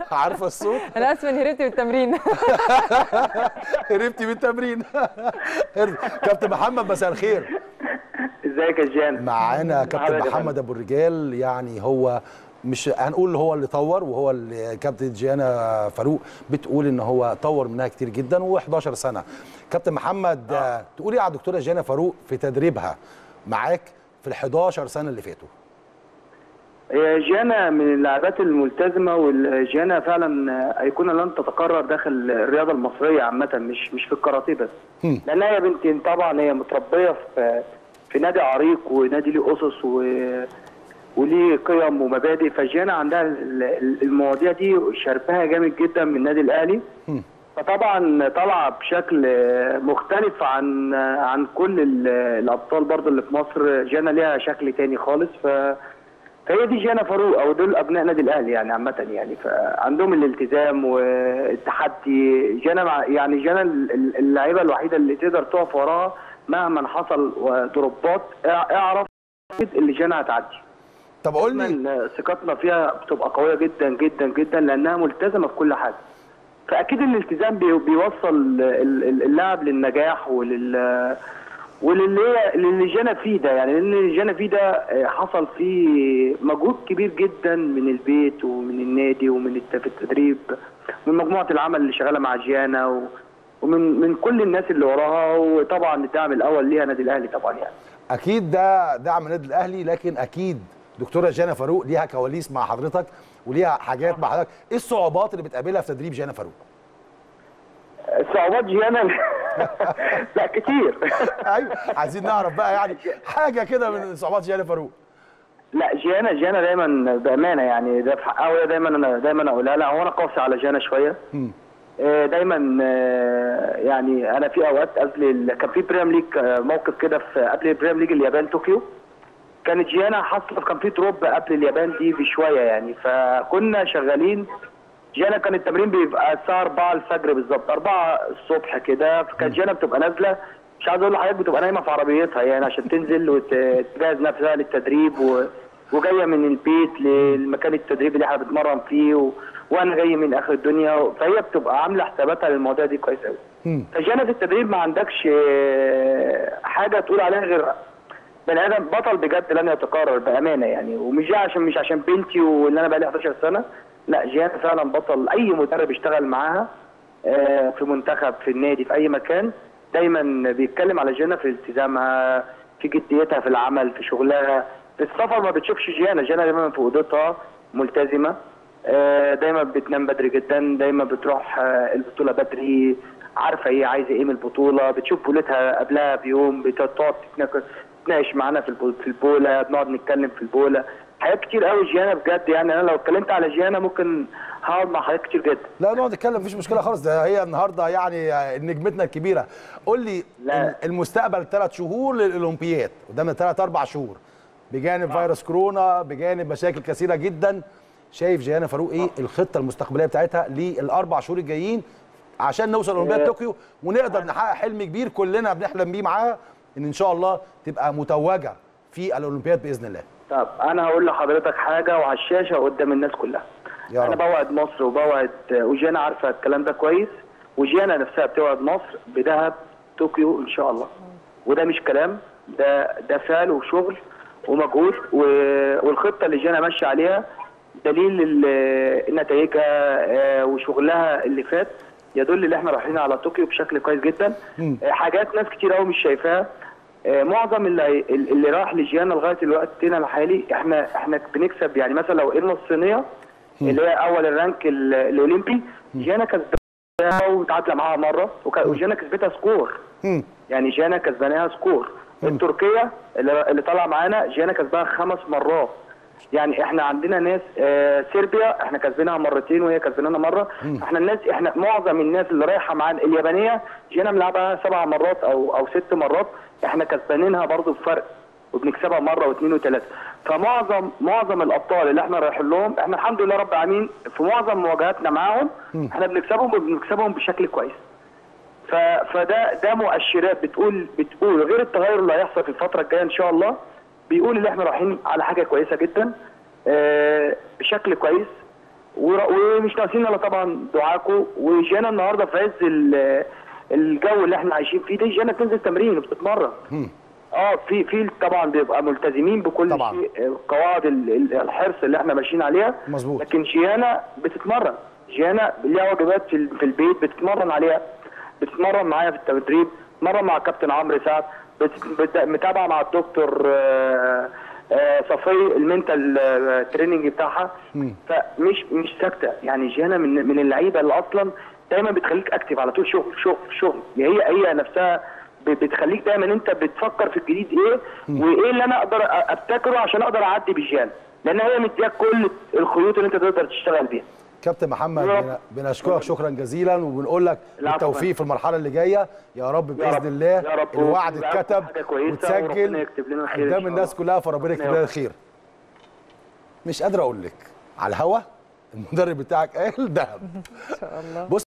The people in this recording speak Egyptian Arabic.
عارفه الصوت انا اسفه اني هربت بالتمرين هربتي من التمرين كابتن محمد مساء الخير ازيك يا جان معانا كابتن حضرتك يا محمد ابو الرجال يعني هو مش هنقول هو اللي طور وهو اللي كابتن جيانا فاروق بتقول ان هو طور منها كتير جدا و11 سنه كابتن محمد آه. تقولي على الدكتوره جيانا فاروق في تدريبها معاك في ال11 سنه اللي فاتوا هي جانا من اللاعبات الملتزمه والجانا فعلا ايقونه لن تتكرر داخل الرياضه المصريه عامه مش مش في الكاراتيه بس هم. لانها يا بنتي طبعا هي متربيه في في نادي عريق ونادي ليه اسس و وليه قيم ومبادئ فجانا عندها ال- ال- المواضيع دي شربها جامد جدا من النادي الاهلي هم. فطبعا طالعه بشكل مختلف عن عن كل ال- الابطال برضو اللي في مصر جانا ليها شكل تاني خالص ف فهي دي جانا فاروق او دول ابناء نادي الاهلي يعني عامه يعني فعندهم الالتزام والتحدي جانا مع يعني جانا ال- ال- اللعيبه الوحيده اللي تقدر تقف وراها مهما حصل ضربات اع- اعرف اللي جانا هتعدي طب قول لي دايماً ثقتنا فيها بتبقى قويه جدا جدا جدا لانها ملتزمه في كل حاجه فاكيد الالتزام بي- بيوصل ال- ال- اللاعب للنجاح ولل وللي هي- للي جانا فيه ده يعني لان اللي جانا فيه ده آه، حصل فيه مجهود كبير جدا من البيت ومن النادي ومن الت- في التدريب من مجموعه العمل اللي شغاله مع جيانا و ومن من كل الناس اللي وراها وطبعا الدعم الاول ليها نادي الاهلي طبعا يعني اكيد ده دعم النادي الاهلي لكن اكيد دكتوره جانا فاروق ليها كواليس مع حضرتك وليها حاجات مع حضرتك ايه الصعوبات اللي بتقابلها في تدريب جانا فاروق صعوبات جيانا لا كتير ايوه عايزين نعرف بقى يعني حاجه كده من صعوبات جانا فاروق لا جيانا جيانا دايما بامانه يعني ده في حقها وهي دايما انا دايما اقولها لا هو انا قاسي على جيانا شويه مم. آه، دايما آه، يعني انا في اوقات قبل ال... كان في بريم ليج آه، موقف كده في قبل البريم ليج اليابان طوكيو كانت جيانا حصل كان في دروب قبل اليابان دي بشويه يعني فكنا شغالين جيانا كان التمرين بيبقى الساعه 4 الفجر بالظبط 4 الصبح كده فكانت جيانا بتبقى نازله مش عايز اقول لحضرتك بتبقى نايمه في عربيتها يعني عشان تنزل وتجهز نفسها للتدريب و... وجايه من البيت للمكان التدريب اللي احنا بنتمرن فيه و... وانا جاي من اخر الدنيا فهي بتبقى عامله حساباتها للمواضيع دي كويس قوي مم. فجانا في التدريب ما عندكش آه، حاجه تقول عليها غير بني ادم بطل بجد لن يتكرر بامانه يعني ومش جاي عشان مش عشان بنتي واللي انا بقى لي 11 سنه لا جيانا فعلا بطل اي مدرب اشتغل معاها آه، في منتخب في النادي في اي مكان دايما بيتكلم على جيانا في التزامها في جديتها في العمل في شغلها في السفر ما بتشوفش جيانا جيانا دايما في اوضتها ملتزمه آه، دايما بتنام بدري جدا دايما بتروح آه، البطوله بدري عارفه هي عايزه ايه من البطوله بتشوف بطولتها قبلها بيوم بتقعد تتناقش تتناقش معانا في البو- في البوله بنقعد نتكلم في البوله حاجات كتير قوي جيانا بجد يعني انا لو اتكلمت على جيانا ممكن هقعد مع حاجات كتير جدا لا نقعد نتكلم مفيش مشكله خالص ده هي النهارده يعني نجمتنا الكبيره قول لي لا. المستقبل ثلاث شهور للاولمبياد قدامنا ثلاث اربع شهور بجانب فيروس كورونا بجانب مشاكل كثيره جدا شايف جيانا فاروق ايه الخطه المستقبليه بتاعتها للاربع شهور الجايين عشان نوصل اولمبياد آه. طوكيو ونقدر نحقق حلم كبير كلنا بنحلم بيه معاها ان ان شاء الله تبقى متوجه في الاولمبياد باذن الله طب انا هقول لحضرتك حاجه وعلى الشاشه قدام الناس كلها يا انا رب. بوعد مصر وبوعد وجيانا عارفه الكلام ده كويس وجيانا نفسها بتوعد مصر بذهب طوكيو ان شاء الله وده مش كلام ده ده فعل وشغل ومجهود و- والخطه اللي جيانا ماشيه عليها دليل ال- نتائجها آه، وشغلها اللي فات يدل ان احنا رايحين على طوكيو بشكل كويس جدا مم. آه، حاجات ناس كتير قوي مش شايفاها آه، معظم اللي اللي راح لجيانا لغايه الوقت هنا الحالي احنا احنا بنكسب يعني مثلا لو قلنا الصينيه اللي هي اول الرانك ال- الاولمبي جيانا كسبتها وتعادل معاها مره وك- وجيانا كسبتها سكور مم. يعني جانا كسباناها سكور التركيه اللي, اللي طالعه معانا جانا كسبها خمس مرات يعني احنا عندنا ناس آه صربيا احنا كسبناها مرتين وهي كسبانانا مره احنا الناس احنا معظم الناس اللي رايحه معانا اليابانيه جينا بنلعبها سبع مرات او او ست مرات احنا كسبانينها برضو بفرق وبنكسبها مره واثنين وثلاثه فمعظم معظم الابطال اللي احنا رايحين لهم احنا الحمد لله رب العالمين في معظم مواجهاتنا معاهم احنا بنكسبهم وبنكسبهم بشكل كويس ف... فده ده مؤشرات بتقول بتقول غير التغير اللي هيحصل في الفتره الجايه ان شاء الله بيقول ان احنا رايحين على حاجه كويسه جدا آه، بشكل كويس ور- ومش ناقصين الا طبعا دعاكم وجانا النهارده في عز ال- الجو اللي احنا عايشين فيه ده جانا بتنزل تمرين وبتتمرن اه في في طبعا بيبقى ملتزمين بكل طبعاً. شيء آه، قواعد ال- ال- الحرص اللي احنا ماشيين عليها مظبوط. لكن جيانا بتتمرن جيانا ليها واجبات في ال- في البيت بتتمرن عليها بتتمرن معايا في التدريب بتتمرن مع كابتن عمرو سعد بت- بت- متابعه مع الدكتور آه، آه، صفي المنتال آه، تريننج بتاعها فمش مش ساكته يعني جيانا من من اللعيبه اللي اصلا دايما بتخليك اكتف على طول شغل شغل شغل هي هي نفسها ب- بتخليك دايما انت بتفكر في الجديد ايه وايه اللي انا اقدر أ- ابتكره عشان اقدر اعدي بالجيانا لان هي مدياك كل الخيوط اللي انت تقدر تشتغل بيها كابتن محمد يا رب. بن- بنشكرك شكرا جزيلا وبنقول لك العفو. بالتوفيق في المرحله اللي جايه يا رب باذن رب. الله يا رب. الوعد ويبقى اتكتب حاجة كويسة وربنا وتسجل يكتب لنا الخير إن قدام شاء الناس الله. كلها فربنا يكتب يا لنا رب. الخير مش قادر اقول لك على الهوا المدرب بتاعك قال دهب ان شاء الله بص